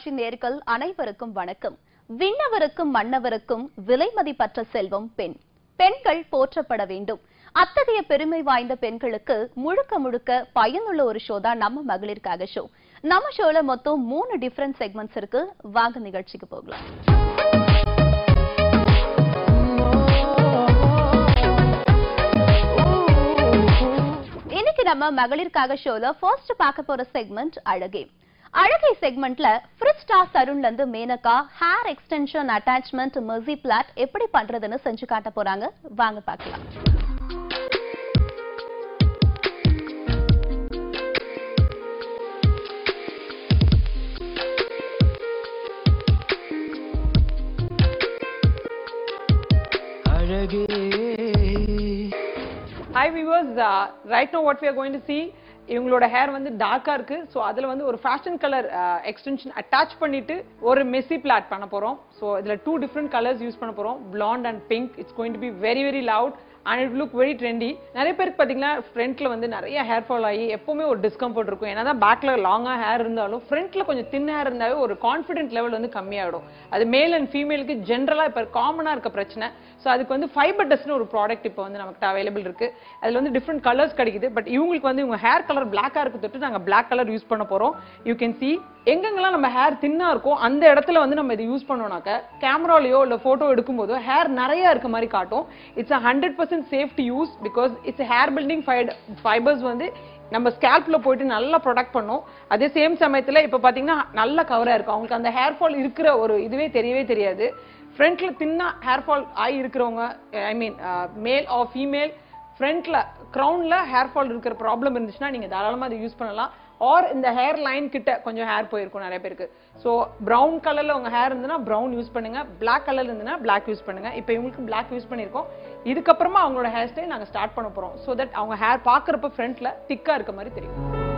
தொலைக்காட்சி நேர்கள் அனைவருக்கும் வணக்கம் விண்ணவருக்கும் மன்னவருக்கும் விலை மதிப்பற்ற செல்வம் பெண் பெண்கள் போற்றப்பட வேண்டும் அத்தகைய பெருமை வாய்ந்த பெண்களுக்கு முழுக்க முழுக்க பயனுள்ள ஒரு ஷோ தான் நம்ம மகளிருக்காக ஷோ நம்ம ஷோல மொத்தம் மூணு டிஃபரண்ட் செக்மெண்ட்ஸ் இருக்கு வாங்க நிகழ்ச்சிக்கு போகலாம் இன்னைக்கு நம்ம மகளிருக்காக ஷோல ஃபர்ஸ்ட் பார்க்க போற செக்மெண்ட் அழகே அழகை செக்மெண்ட்ல ஃப்ரிட் ஸ்டார் சருண்ல இருந்து Menaka hair extension attachment messy plait எப்படி பண்றதுன்னு செஞ்சு காட்ட போறாங்க வாங்க பார்க்கலாம் அழகே hi viewers right no what we are going to see இவங்களோட ஹேர் வந்து டார்க்கா இருக்கு ஸோ அதுல வந்து ஒரு ஃபேஷன் கலர் எக்ஸ்டென்ஷன் அட்டாச் பண்ணிட்டு ஒரு மெஸ்ஸி பிளாட் பண்ண போறோம் ஸோ இதுல டூ டிஃப்ரெண்ட் கலர்ஸ் யூஸ் பண்ண போறோம் blonde and pink it's going to be very very loud and it look very trendy நிறைய பேருக்கு பார்த்தீங்கன்னா ஃப்ரண்ட்ல வந்து நிறைய ஹேர் ஃபால் ஆகி எப்பவுமே ஒரு டிஸ்கம்ஃபர்ட் இருக்கும் ஏன்னா பேக்ல லாங்கா ஹேர் இருந்தாலும் ஃப்ரண்ட்ல கொஞ்சம் தின் ஹேர் இருந்தாவே ஒரு கான்ஃபிடென்ட் லெவல் வந்து கம்மியாயிடும் அது மேல் அண்ட் ஃபீமேலுக்கு ஜென்ரலா இப்போ காமனா இருக்க பிரச்சனை ஸோ அதுக்கு வந்து ஃபைபர் டஸ்ட்னு ஒரு ப்ராடக்ட் இப்போ வந்து நமக்கு அவைலபிள் இருக்கு அதுல வந்து டிஃப்ரெண்ட் கலர்ஸ் கிடைக்குது பட் இவங்களுக்கு வந்து இவங்க ஹேர் கலர் பிளாக்கா இருக்கு தொட்டு நாங்க பிளாக் கலர் யூஸ் பண்ண போறோம் யூ கேன் see எங்கெங்கெல்லாம் நம்ம ஹேர் தின்னா இருக்கோ அந்த இடத்துல வந்து நம்ம இது யூஸ் பண்ணோம்னாக்க கேமராலயோ இல்ல போட்டோ எடுக்கும்போதோ ஹேர் நிறைய இருக்க மாதிரி காட்டும் it's hundred percent safe to use because it's hair building fibres வந்து நம்ம ஸ்கேல்ப்ல போயிட்டு நல்லா ப்ரொடெக்ட் பண்ணும் அதே சேம் சமயத்துல இப்ப பாத்தீங்கன்னா நல்ல கவரா இருக்கும் அவங்களுக்கு அந்த ஹேர் ஃபால் இருக்கிற ஒரு இதுவே தெரியவே தெரியாது ஃப்ரண்ட்ல தின்னா ஹேர் ஃபால் ஆகி இருக்கிறவங்க ஐ மீன் மேல் ஆர் ஃபீமேல் ஃப்ரண்ட்ல க்ரௌன்ல ஹேர் ஃபால் இருக்கிற ப்ராப்ளம் இருந்துச்சுன்னா நீங்க தாராளமா அதை யூஸ் பண்ணலாம் ஆர் இந்த ஹேர் லைன் கிட்ட கொஞ்சம் ஹேர் போயிருக்கும் நிறைய பேருக்கு ஸோ ப்ரௌன் கலர்ல உங்க ஹேர் இருந்ததுன்னா ப்ரௌன் யூஸ் பண்ணுங்க பிளாக் கலர்ல இருந்ததுன்னா பிளாக் யூஸ் பண்ணுங்க இப்போ இவங்களுக்கு பிளாக் யூஸ் பண்ணியிருக்கோம் இதுக்கப்புறமா அவங்களோட ஹேர் ஸ்டைல் நாங்க ஸ்டார்ட் பண்ண போறோம் ஸோ தட் அவங்க ஹேர் பார்க்கறப்ப ஃப்ரண்ட்ல திக்கா இருக்க மாதிரி தெரியும்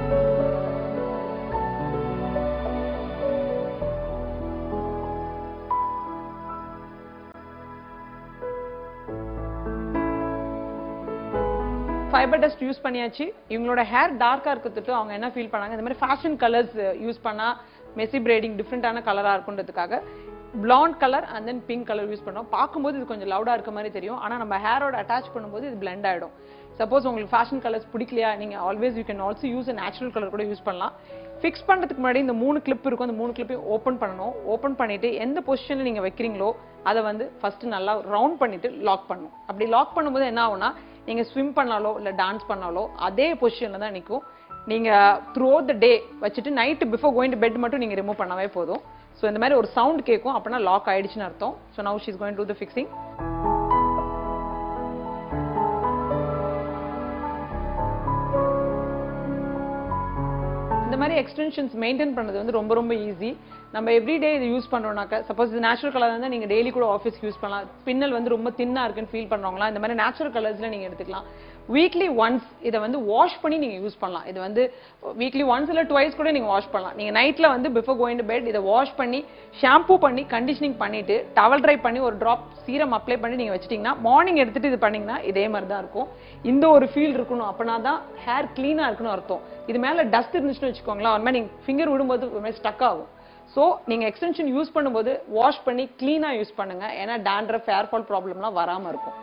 ஃபைபர் டஸ்ட் யூஸ் பண்ணியாச்சு இவங்களோட ஹேர் டார்க்கா இருக்கிறதுக்கு அவங்க என்ன ஃபீல் பண்ணாங்க இந்த மாதிரி ஃபேஷன் கலர்ஸ் யூஸ் பண்ணா மெஸ்ஸி பிரேடிங் டிஃப்ரெண்டான கலரா இருக்குன்றதுக்காக blonde colour and then pink colour use பண்ணோம் பார்க்கும்போது இது கொஞ்சம் லவுடா இருக்க மாதிரி தெரியும் ஆனா நம்ம ஹேரோட அட்டாச் பண்ணும்போது இது blend ஆயிடும் சப்போஸ் உங்களுக்கு ஃபேஷன் கலர்ஸ் பிடிக்கலையா நீங்க always you can also use natural colour கூட யூஸ் பண்ணலாம் ஃபிக்ஸ் பண்றதுக்கு முன்னாடி இந்த மூணு கிளிப் இருக்கும் அந்த மூணு கிளிப்பையும் ஓப்பன் பண்ணணும் ஓப்பன் பண்ணிட்டு எந்த பொசிஷன்ல நீங்க வைக்கிறீங்களோ அதை வந்து ஃபர்ஸ்ட் நல்லா ரவுண்ட் பண்ணிட்டு லாக் பண்ணணும் அப்படி லாக் பண்ணும்போது என்ன ஆகும்னா நீங்க ஸ்விம் பண்ணாலோ இல்ல டான்ஸ் பண்ணாலோ அதே பொசிஷன்ல தான் நிற்கும் நீங்க த்ரூ த டே வச்சுட்டு night before going to bed மட்டும் நீங்க ரிமூவ் பண்ணவே போதும் ஸோ இந்த மாதிரி ஒரு சவுண்ட் கேட்கும் அப்படின்னா லாக் ஆயிடுச்சுன்னு அர்த்தம் so now she's going to the fixing இந்த மாதிரி எக்ஸ்டென்ஷன்ஸ் மெயின்டைன் பண்ணுறது வந்து ரொம்ப ரொம்ப ஈஸி நம்ம எவ்ரிடே இது யூஸ் பண்ணுறோம்னாக்க சப்போஸ் இது நேச்சுரல் கலர் இருந்தால் நீங்கள் டெய்லி கூட ஆஃபீஸ்க்கு யூஸ் பண்ணலாம் பின்னல் வந்து ரொம்ப தின்னாக இருக்குன்னு ஃபீல் பண்ணுறவங்களா இந்த மாதிரி நேச்சுரல் கலர்ஸில் நீங்கள் எடுத்துக்கலாம் வீக்லி ஒன்ஸ் இதை வந்து வாஷ் பண்ணி நீங்கள் யூஸ் பண்ணலாம் இது வந்து வீக்லி ஒன்ஸ் இல்லை டுவைஸ் கூட நீங்கள் வாஷ் பண்ணலாம் நீங்கள் நைட்டில் வந்து பிஃபோர் கோயிங் டு பெட் இதை வாஷ் பண்ணி ஷாம்பூ பண்ணி கண்டிஷனிங் பண்ணிட்டு டவல் ட்ரை பண்ணி ஒரு ட்ராப் சீரம் அப்ளை பண்ணி நீங்கள் வச்சிட்டிங்கன்னா மார்னிங் எடுத்துட்டு இது பண்ணீங்கன்னா இதே மாதிரி தான் இருக்கும் இந்த ஒரு ஃபீல் இருக்கணும் அப்படின்னா தான் ஹேர் க்ளீனாக இருக்குன்னு அர்த்தம் இது மேலே டஸ்ட் இருந்துச்சுன்னு வச்சுக்கோங்களேன் ஒரு மாதிரி நீங்கள் ஃபிங்கர் விடும்போது ஒரு மாதிரி ஸ்டக் ஆகும் ஸோ நீங்கள் எக்ஸ்டென்ஷன் யூஸ் பண்ணும்போது வாஷ் பண்ணி க்ளீனாக யூஸ் பண்ணுங்க ஏன்னா டேண்ட்ரஃப் ஹேர் ஃபால் ப்ராப்ளம்லாம் வராமல் இருக்கும்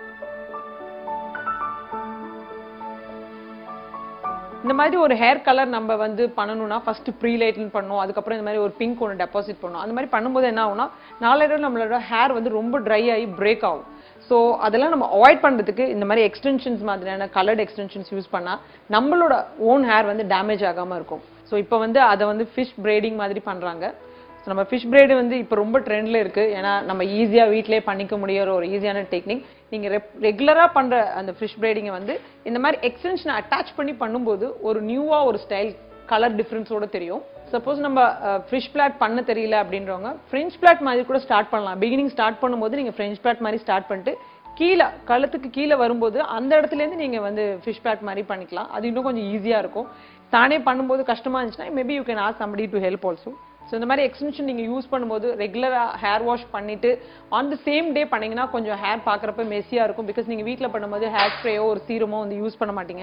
இந்த மாதிரி ஒரு ஹேர் கலர் நம்ம வந்து பண்ணணும்னா ஃபர்ஸ்ட் ப்ரீ லைட்டன் பண்ணணும் அதுக்கப்புறம் இந்த மாதிரி ஒரு பிங்க் ஒன்று டெபாசிட் பண்ணணும் அந்த மாதிரி பண்ணும்போது என்ன ஆகும்னா நாளையோட நம்மளோட ஹேர் வந்து ரொம்ப ட்ரை ஆகி பிரேக் ஆகும் ஸோ அதெல்லாம் நம்ம அவாய்ட் பண்ணுறதுக்கு இந்த மாதிரி எக்ஸ்டென்ஷன்ஸ் மாதிரியான கலர்ட் எக்ஸ்டென்ஷன்ஸ் யூஸ் பண்ணால் நம்மளோட ஓன் ஹேர் வந்து டேமேஜ் ஆகாமல் இருக்கும் ஸோ இப்போ வந்து அதை வந்து ஃபிஷ் பிரேடிங் மாதிரி பண்ணுறாங்க ஸோ நம்ம ஃபிஷ் பிரேடு வந்து இப்போ ரொம்ப ட்ரெண்டில் இருக்கு ஏன்னா நம்ம ஈஸியாக வீட்டிலே பண்ணிக்க முடியிற ஒரு ஈஸியான டெக்னிக் நீங்கள் ரெகுலராக பண்ணுற அந்த ஃபிஷ் பிரேடிங்கை வந்து இந்த மாதிரி எக்ஸ்டென்ஷனை அட்டாச் பண்ணி பண்ணும்போது ஒரு நியூவாக ஒரு ஸ்டைல் கலர் டிஃப்ரென்ஸோட தெரியும் சப்போஸ் நம்ம ஃபிஷ் பிளாட் பண்ண தெரியல அப்படின்றவங்க ஃப்ரெஞ்ச் பிளாட் மாதிரி கூட ஸ்டார்ட் பண்ணலாம் பிகினிங் ஸ்டார்ட் பண்ணும்போது நீங்கள் ஃப்ரெஞ்ச் பிளாட் மாதிரி ஸ்டார்ட் பண்ணிட்டு கீழே கழுத்துக்கு கீழே வரும்போது அந்த இடத்துலேருந்து நீங்கள் வந்து ஃபிஷ் பிளாட் மாதிரி பண்ணிக்கலாம் அது இன்னும் கொஞ்சம் ஈஸியாக இருக்கும் தானே பண்ணும்போது கஷ்டமா இருந்துச்சுன்னா maybe you can ask somebody to help also so இந்த மாதிரி எக்ஸ்டென்ஷன் நீங்கள் யூஸ் பண்ணும்போது ரெகுலராக ஹேர் வாஷ் பண்ணிட்டு ஆன் த சேம் டே பண்ணீங்கன்னா கொஞ்சம் ஹேர் பார்க்குறப்ப மெஸ்ஸியாக இருக்கும் பிகாஸ் நீங்கள் வீட்டில் பண்ணும்போது ஹேர் ஸ்ப்ரேயோ ஒரு சீரமோ வந்து யூஸ் பண்ண மாட்டீங்க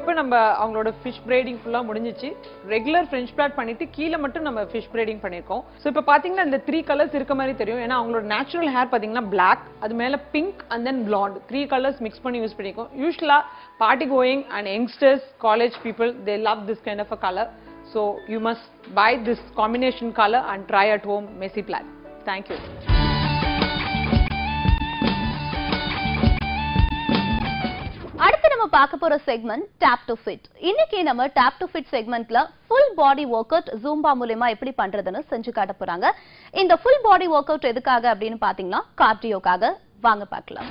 இப்போ நம்ம அவங்களோட ஃபிஷ் பிரேடிங் ஃபுல்லா முடிஞ்சிச்சு ரெகுலர் ஃப்ரெஞ்ச் பிளாட் பண்ணிட்டு கீழே மட்டும் நம்ம ஃபிஷ் பிரேடிங் பண்ணியிருக்கோம் ஸோ இப்போ பாத்தீங்கன்னா இந்த த்ரீ கலர்ஸ் இருக்க மாதிரி தெரியும் ஏன்னா அவங்களோட நேச்சுரல் ஹேர் பாத்தீங்கன்னா Black அது மேல pink and then blonde three colours mix பண்ணி யூஸ் பண்ணியிருக்கோம் யூஸ்வலா party going and youngsters college people they love this kind of a colour so you must buy this combination colour and try at home messy plait thank you அடுத்து நம்ம பார்க்க போற segment tape to fit இன்னைக்கு நம்ம tap to fit செக்மெண்ட்ல full body workout Zumba மூலமா எப்படி பண்றதுன்னு செஞ்சு காட்ட போறாங்க இந்த ஃபுல் பாடி ஒர்க் அவுட் எதுக்காக அப்படின்னு பாத்தீங்கன்னா கார்டியோக்காக வாங்க பார்க்கலாம்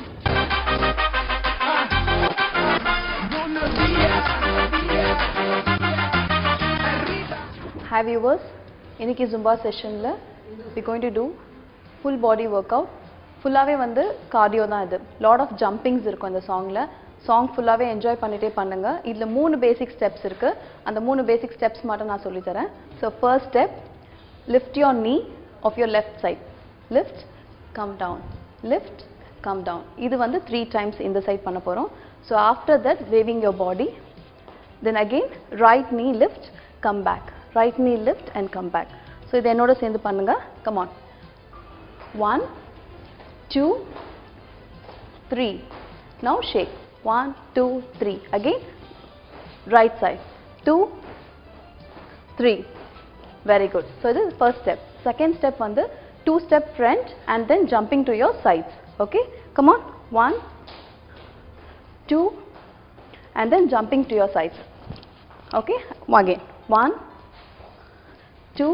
ஹாவ் யூவர்ஸ் இன்னைக்கு ஜும்பா செஷனில் we going to do full body workout ஃபுல்லாகவே வந்து கார்டியோ தான் இது லாட் ஆஃப் ஜம்பிங்ஸ் இருக்கும் இந்த சாங்கில் சாங் ஃபுல்லாகவே என்ஜாய் பண்ணிட்டே பண்ணுங்க இதில் மூணு பேசிக் ஸ்டெப்ஸ் இருக்குது அந்த மூணு பேசிக் ஸ்டெப்ஸ் மட்டும் நான் சொல்லித்தரேன் so first step lift your knee of your left side lift come down lift come down இது வந்து த்ரீ டைம்ஸ் இந்த சைட் பண்ண போகிறோம் so after that waving your body then again right knee lift come back right knee lift and come back so இது என்னோட சேர்ந்து பண்ணுங்க come on one two three now shake one two three again right side two three very good so this is first step second step வந்து two step front and then jumping to your sides okay come on one two and then jumping to your sides okay again one two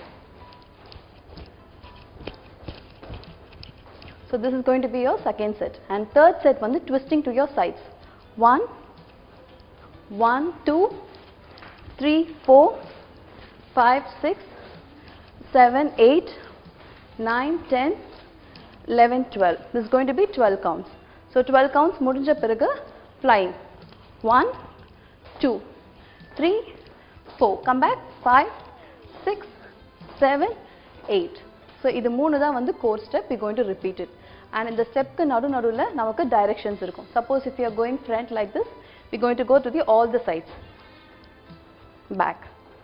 so this is going to be your second set and third set வந்து twisting to your sides one one two three four five six seven eight nine ten eleven twelve this is going to be 12 counts so 12 counts முடிஞ்ச பிறகு flying one two three four come back five six seven eight so இது மூணு தான் வந்து core step we going to repeat it and இந்த ஸ்டெப்க்கு நடு நடுவில் நமக்கு directions இருக்கும் suppose if you are going front like this we going to go to the all the sides back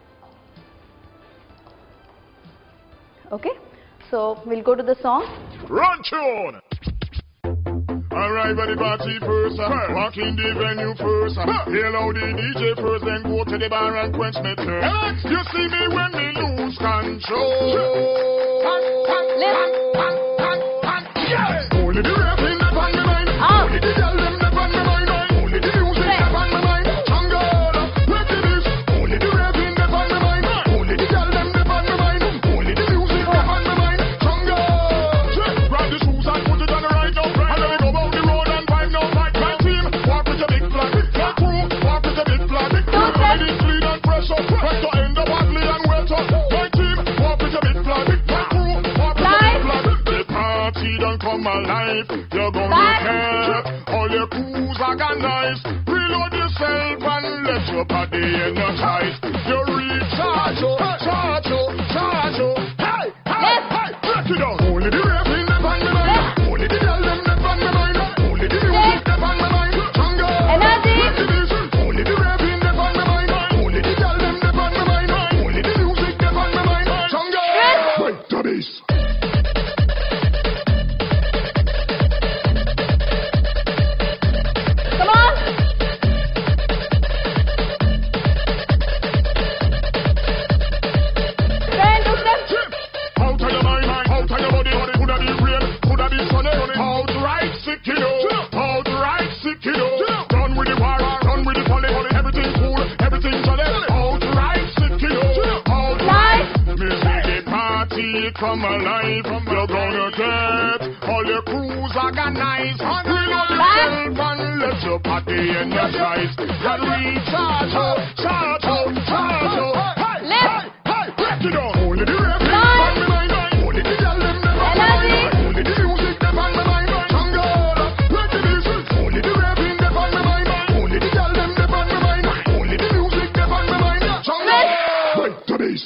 okay so we'll go to the song Run tune! Arrive at the party first, uh, walk in the venue first, uh, hail out the DJ first, then go to the bar and quench me thirst. You see me when me lose control. Yeah. Only the rap in the on my mind, only the girl them the on my mind, only the music the on my mind. Jungle, ready this. Only the rap in the on my mind, only the girl them the on my mind, only the music the on my mind. Jungle, grab the shoes and put it on the right now, and then we go out the road and find out like my team. Walk with your big flag, my crew, walk with your big flag. Ready, clean and fresh up, fresh to end up ugly and wet up. My team, walk with your big flag, my crew, walk with your big flag. The party done come alive, you're gonna care. All your crews organized, reload yourself and let your body energize. You recharge, oh, charge, oh, charge, oh. Hey, hey, hey, break it down. Only the rap in the band me mind, only the girl them the band me mind, only the music the band me mind. Jungle, Energy. break it down. Only the rap in the band me mind, only the girl them the band me mind, only the music the band me mind. Jungle, break the bass. come on Friend, two steps. Out of your mind, out of your body, body coulda be real, coulda be sunny. Outright sick, you know. Outright sick, you know. Done with the war, done with the folly, everything cool, everything jolly. Outright sick, you know. Outright. Me see the party come alive. You're gonna get all your crews organized. Reload yourself and let your body energize. And recharge, oh, charge, oh, charge, oh. Hey, hey, hey, break it down. Only the rap in the mind, mind. Only the girl them the on my mind. Only the music them on my mind. Jungle, ready this. Only the rap in the on my mind. Only the girl them the on my mind. Only the music them on my mind. Jungle, break the bass.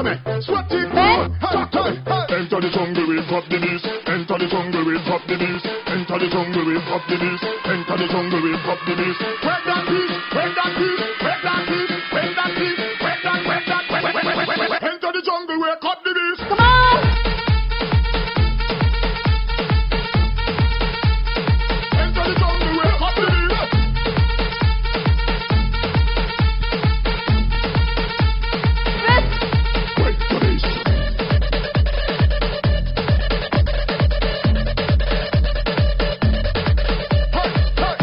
me. Sweat it, hey, hey, hey. Enter the jungle, we drop the beast. Enter the jungle, we drop the beast. Enter the jungle, we drop the beast. Enter the jungle, we drop the beast. Where that beast? Where that beast? Where that beast? Where that beast? Where that? Where that? Where, where, where, where, where, where? Enter the jungle, we cut the beast. Come on! Enter the jungle, we cut the beast. Wait for this. Hey, hey.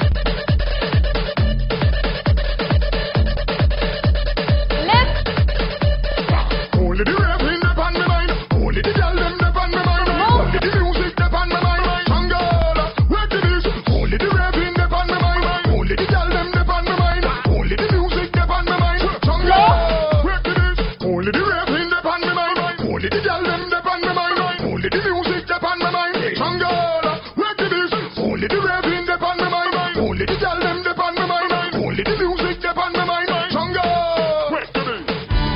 Left! Only the rap in the pan me mind. Only the girl them the pan me mind. Only the music the pan me mind. Sangala, where it is. Only the rap in the pan me mind. Only the girl them the pan me mind. Only the music the pan me mind. Sangala, where it is. Only the rap in the pan me mind. Only the girl them the pan me mind. Only the music the pan me mind. Sangala, where it is. Only the rap in the pan me mind. Only the girl them the pan me mind. Only the music the pan me mind. Sangala, where it is.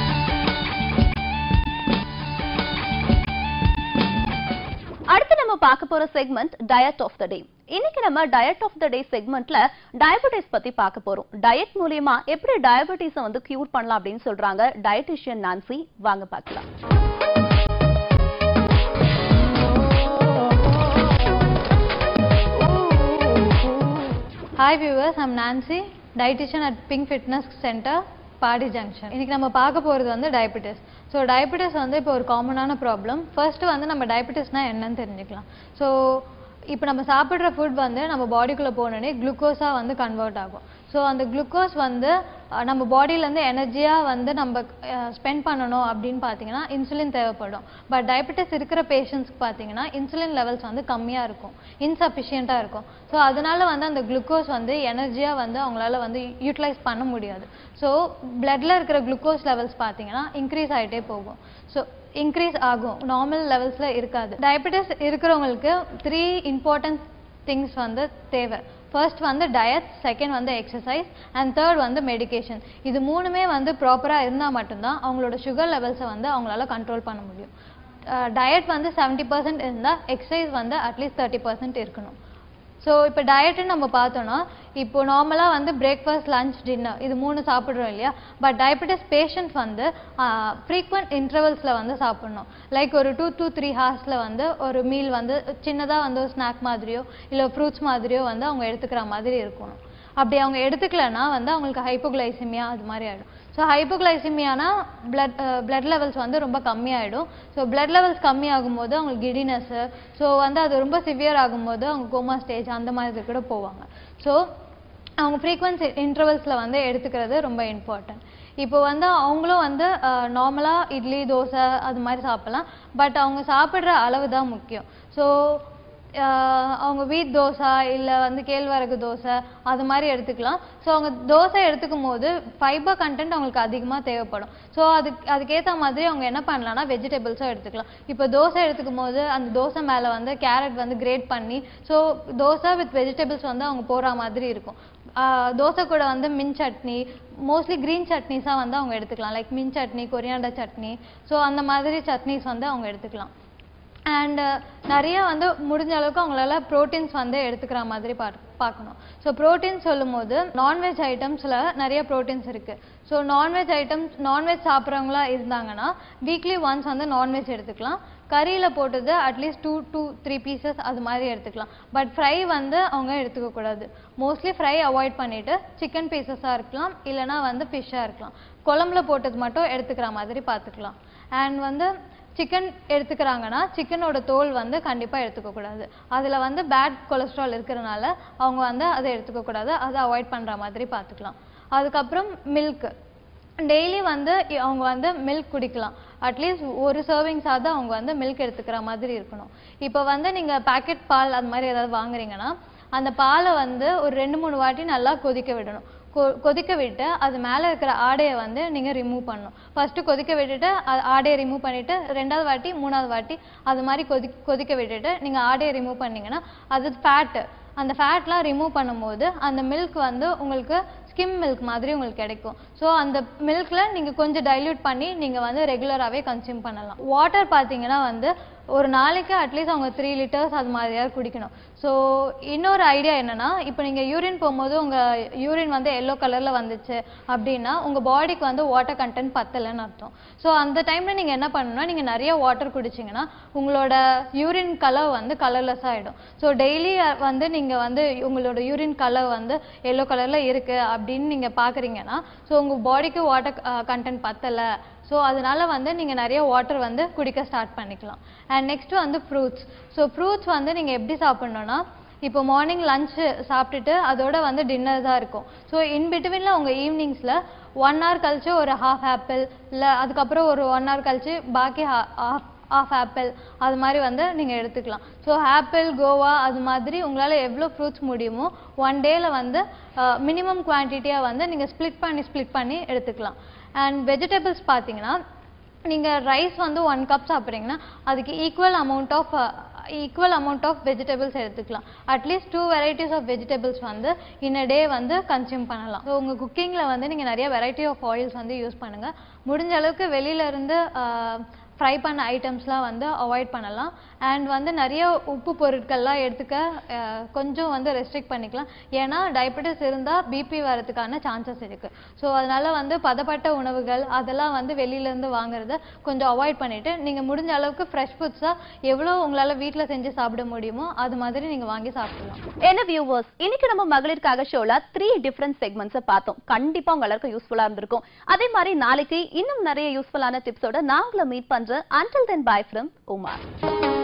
அடுத்து நம்ம பார்க்க போற segment diet of the day இன்னைக்கு நம்ம diet of the day செக்மெண்ட்ல diabetes பத்தி பார்க்க போறோம் டயட் மூலியமா எப்படி டயபெட்டிஸை வந்து கியூர் பண்ணலாம் அப்படின்னு சொல்றாங்க டயட்டிஷியன் நான்சி வாங்க பார்க்கலாம் hi viewers I'm Nancy dietician at Pink Fitness Centre Body Junction இன்னைக்கு நம்ம பார்க்க போகிறது வந்து டயபெட்டிஸ் ஸோ டயபெட்டிஸ் வந்து இப்போ ஒரு காமனான ப்ராப்ளம் ஃபர்ஸ்ட் வந்து நம்ம டயபெட்டிஸ்னா என்னன்னு தெரிஞ்சுக்கலாம் ஸோ இப்போ நம்ம சாப்பிட்ற ஃபுட் வந்து நம்ம பாடிக்குள்ளே போனோடனே குளுக்கோஸாக வந்து கன்வெர்ட் ஆகும் ஸோ அந்த குளுக்கோஸ் வந்து அஹ், நம்ம பாடியிலேருந்து எனர்ஜியாக வந்து நம்ம ஸ்பெண்ட் பண்ணணும் அப்படின்னு பார்த்தீங்கன்னா இன்சுலின் தேவைப்படும் பட் டயபெட்டிஸ் இருக்கிற பேஷண்ட்ஸ்க்கு பார்த்தீங்கன்னா இன்சுலின் லெவல்ஸ் வந்து கம்மியாக இருக்கும் இன்சஃபிஷியண்ட்டாக இருக்கும் ஸோ அதனால வந்து அந்த குளுக்கோஸ் வந்து எனர்ஜியாக வந்து அவங்களால வந்து யூட்டிலைஸ் பண்ண முடியாது ஸோ பிளட்ல இருக்கிற குளுக்கோஸ் லெவல்ஸ் பார்த்தீங்கன்னா இன்க்ரீஸ் ஆகிட்டே போகும் ஸோ இன்க்ரீஸ் ஆகும் நார்மல் லெவல்ஸில் இருக்காது டயபெட்டிஸ் இருக்கிறவங்களுக்கு த்ரீ இம்பார்ட்டன்ட் திங்ஸ் வந்து தேவை ஃபர்ஸ்ட் வந்து டயட் செகண்ட் வந்து எக்ஸசைஸ் அண்ட் தேர்ட் வந்து மெடிகேஷன் இது மூணுமே வந்து ப்ராப்பராக இருந்தால் மட்டும்தான் அவங்களோட சுகர் லெவல்ஸை வந்து அவங்களால கண்ட்ரோல் பண்ண முடியும் டயட் வந்து செவன்ட்டி பர்சன்ட் இருந்தால் எக்ஸசைஸ் வந்து அட்லீஸ்ட் தேர்ட்டி பர்சன்ட் இருக்கணும் ஸோ இப்போ டயட்டுன்னு நம்ம பார்த்தோன்னா இப்போ நார்மலாக வந்து பிரேக்ஃபாஸ்ட் லஞ்ச் டின்னர் இது மூணு சாப்பிட்றோம் இல்லையா பட் டயபெட்டிஸ் பேஷண்ட்ஸ் வந்து ஃப்ரீக்வெண்ட் இன்டர்வல்ஸில் வந்து சாப்பிடணும் லைக் ஒரு டூ டூ த்ரீ ஹார்ஸில் வந்து ஒரு மீல் வந்து சின்னதாக வந்து ஒரு ஸ்நாக் மாதிரியோ இல்லை ஃப்ரூட்ஸ் மாதிரியோ வந்து அவங்க எடுத்துக்கிற மாதிரி இருக்கணும் அப்படி அவங்க எடுத்துக்கலன்னா வந்து அவங்களுக்கு ஹைப்போகிளைசிமியா அது மாதிரி ஆகிடும் ஸோ ஹைப்போகிளைசிமியானா பிளட் பிளட் லெவல்ஸ் வந்து ரொம்ப கம்மியாயிடும் ஸோ பிளட் லெவல்ஸ் கம்மி ஆகும்போது அவங்களுக்கு கிடினஸ்ஸு ஸோ வந்து அது ரொம்ப சிவியர் ஆகும்போது அவங்க கோமா ஸ்டேஜ் அந்த மாதிரி கூட போவாங்க ஸோ அவங்க ஃப்ரீக்வன்சி இன்டர்வல்ஸில் வந்து எடுத்துக்கிறது ரொம்ப இம்பார்ட்டன்ட் இப்போ வந்து அவங்களும் வந்து நார்மலாக இட்லி தோசை அது மாதிரி சாப்பிடலாம் பட் அவங்க சாப்பிட்ற அளவு தான் முக்கியம் ஸோ அவங்க வீட் தோசை இல்லை வந்து கேழ்வரகு தோசை அது மாதிரி எடுத்துக்கலாம் ஸோ அவங்க தோசை எடுத்துக்கும் போது ஃபைபர் கண்டென்ட் அவங்களுக்கு அதிகமாக தேவைப்படும் ஸோ அதுக்கு அதுக்கேற்ற மாதிரி அவங்க என்ன பண்ணலாம்னா வெஜிடபிள்ஸும் எடுத்துக்கலாம் இப்போ தோசை எடுத்துக்கும் போது அந்த தோசை மேலே வந்து கேரட் வந்து கிரேட் பண்ணி ஸோ தோசை வித் வெஜிடபிள்ஸ் வந்து அவங்க போடுற மாதிரி இருக்கும் ஆஹ் தோசை கூட வந்து மின் சட்னி மோஸ்ட்லி க்ரீன் சட்னிஸாக வந்து அவங்க எடுத்துக்கலாம் லைக் மின் சட்னி கொரியாண்டர் சட்னி ஸோ அந்த மாதிரி சட்னிஸ் வந்து அவங்க எடுத்துக்கலாம் அண்ட் நிறைய வந்து முடிஞ்ச அளவுக்கு அவங்களால ப்ரோட்டீன்ஸ் வந்து எடுத்துக்கிற மாதிரி பா பார்க்கணும் ஸோ ப்ரோட்டீன் சொல்லும் போது நான்வெஜ் ஐட்டம்ஸில் நிறைய ப்ரோட்டீன்ஸ் இருக்குது ஸோ நான்வெஜ் ஐட்டம்ஸ் நான்வெஜ் சாப்பிட்றவங்களா இருந்தாங்கன்னா வீக்லி ஒன்ஸ் வந்து நான்வெஜ் எடுத்துக்கலாம் கறியில் போட்டது at least two two three pieces அது மாதிரி எடுத்துக்கலாம் பட் ஃப்ரை வந்து அவங்க எடுத்துக்க கூடாது மோஸ்ட்லி ஃப்ரை அவாய்ட் பண்ணிவிட்டு சிக்கன் பீசஸாக இருக்கலாம் இல்லைனா வந்து ஃபிஷ்ஷாக இருக்கலாம் குழம்புல போட்டது மட்டும் எடுத்துக்கிற மாதிரி பார்த்துக்கலாம் அண்ட் வந்து சிக்கன் எடுத்துக்கிறாங்கன்னா சிக்கனோட தோல் வந்து கண்டிப்பாக எடுத்துக்கக்கூடாது அதில் வந்து பேட் கொலஸ்ட்ரால் இருக்கிறனால அவங்க வந்து அதை எடுத்துக்கக்கூடாது அதை அவாய்ட் பண்ணுற மாதிரி பார்த்துக்கலாம் அதுக்கப்புறம் மில்க் டெய்லி வந்து இ- அவங்க வந்து மில்க் குடிக்கலாம் அட்லீஸ்ட் ஒரு சர்விங்ஸாவது அவங்க வந்து மில்க் எடுத்துக்கிற மாதிரி இருக்கணும் இப்போ வந்து நீங்கள் பாக்கெட் பால் அது மாதிரி ஏதாவது வாங்குறீங்கன்னா அந்த பாலை வந்து ஒரு ரெண்டு மூணு வாட்டி நல்லா கொதிக்க விடணும் கொ- கொதிக்க விட்டு அது மேலே இருக்கிற ஆடையை வந்து நீங்கள் ரிமூவ் பண்ணணும் ஃபர்ஸ்ட்டு கொதிக்க விட்டுட்டு அது ஆடையை ரிமூவ் பண்ணிவிட்டு ரெண்டாவது வாட்டி மூணாவது வாட்டி அது மாதிரி கொதி கொதிக்க விட்டுட்டு நீங்கள் ஆடையை ரிமூவ் பண்ணீங்கன்னா அது ஃபேட்டு அந்த ஃபேட்லாம் ரிமூவ் பண்ணும்போது அந்த மில்க் வந்து உங்களுக்கு ஸ்கிம் மில்க் மாதிரி உங்களுக்கு கிடைக்கும் ஸோ அந்த மில்கில் நீங்கள் கொஞ்சம் டைல்யூட் பண்ணி நீங்கள் வந்து ரெகுலராகவே கன்சியூம் பண்ணலாம் வாட்டர் பார்த்தீங்கன்னா வந்து ஒரு நாளைக்கு அட்லீஸ்ட் அவங்க த்ரீ லிட்டர்ஸ் அது மாதிரியாவது குடிக்கணும் ஸோ இன்னொரு ஐடியா என்னன்னா இப்போ நீங்கள் யூரின் போகும்போது உங்கள் யூரின் வந்து எல்லோ கலரில் வந்துச்சு அப்படின்னா உங்கள் பாடிக்கு வந்து வாட்டர் கண்டென்ட் பத்தலைன்னு அர்த்தம் ஸோ அந்த டைமில் நீங்கள் என்ன பண்ணணும்னா நீங்கள் நிறைய வாட்டர் குடிச்சிங்கன்னா உங்களோட யூரின் கலர் வந்து கலர்லெஸ் ஆகிடும் ஸோ டெய்லி வந்து நீங்கள் வந்து உங்களோட யூரின் கலர் வந்து எல்லோ கலரில் இருக்குது அப்படின்னு நீங்கள் பார்க்குறீங்கன்னா ஸோ உங்கள் பாடிக்கு வாட்டர் கண்டென்ட் பத்தலை ஸோ அதனால வந்து நீங்கள் நிறைய வாட்டர் வந்து குடிக்க ஸ்டார்ட் பண்ணிக்கலாம் அண்ட் நெக்ஸ்ட் வந்து ஃப்ரூட்ஸ் ஸோ ஃப்ரூட்ஸ் வந்து நீங்கள் எப்படி சாப்பிட்ணுன்னா இப்போ மார்னிங் லஞ்சு சாப்பிட்டுட்டு அதோட வந்து டின்னர் தான் இருக்கும் ஸோ இன் பிட்வீனில் உங்கள் ஈவினிங்ஸில் ஒன் ஹவர் கழிச்சு ஒரு ஹாஃப் ஆப்பிள் இல்லை அதுக்கப்புறம் ஒரு ஒன் ஹவர் கழிச்சு பாக்கி ஹாஃப் ஆஃப் ஆப்பிள் அது மாதிரி வந்து நீங்கள் எடுத்துக்கலாம் ஸோ ஆப்பிள் கோவா அது மாதிரி உங்களால் எவ்வளோ ஃப்ரூட்ஸ் முடியுமோ ஒன் டேயில் வந்து மினிமம் குவான்டிட்டியாக வந்து நீங்கள் ஸ்ப்ளிட் பண்ணி ஸ்ப்ளிட் பண்ணி எடுத்துக்கலாம் அண்ட் வெஜிடபிள்ஸ் பார்த்தீங்கன்னா நீங்கள் ரைஸ் வந்து ஒன் கப் சாப்பிட்றீங்கன்னா அதுக்கு equal amount of equal amount of vegetables எடுத்துக்கலாம் at least two varieties of vegetables வந்து இன் டே வந்து கன்சியூம் பண்ணலாம் ஸோ உங்கள் குக்கிங்கில் வந்து நீங்கள் நிறைய வெரைட்டி ஆஃப் ஆயில்ஸ் வந்து யூஸ் பண்ணுங்கள் முடிஞ்ச அளவுக்கு வெளியில இருந்து ஃப்ரை பண்ண ஐட்டம்ஸ்லாம் வந்து அவாய்ட் பண்ணலாம் அண்ட் வந்து நிறைய உப்பு பொருட்கள்லாம் எடுத்துக்க அஹ், கொஞ்சம் வந்து ரெஸ்ட்ரிக்ட் பண்ணிக்கலாம் ஏன்னா டயபெட்டிஸ் இருந்தால் பிபி வரதுக்கான சான்சஸ் இருக்குது ஸோ அதனால வந்து பதப்பட்ட உணவுகள் அதெல்லாம் வந்து வெளியிலேருந்து வாங்குறத கொஞ்சம் அவாய்ட் பண்ணிவிட்டு நீங்கள் முடிஞ்ச அளவுக்கு ஃப்ரெஷ் ஃபுட்ஸாக எவ்வளோ உங்களால் வீட்டில் செஞ்சு சாப்பிட முடியுமோ அது மாதிரி நீங்கள் வாங்கி சாப்பிடலாம் என்ன வியூவர்ஸ் இன்னைக்கு நம்ம மகளிருக்காக ஷோல த்ரீ டிஃபரெண்ட் செக்மெண்ட்ஸ் பார்த்தோம் கண்டிப்பா உங்க எல்லாருக்கும் யூஸ்ஃபுல்லா இருந்திருக்கும் அதே மாதிரி நாளைக்கு இன்னும் நிறைய யூஸ்ஃபுல்லான டிப்ஸோட நான் உங்களை மீட் பண்றேன் until then bye from Uma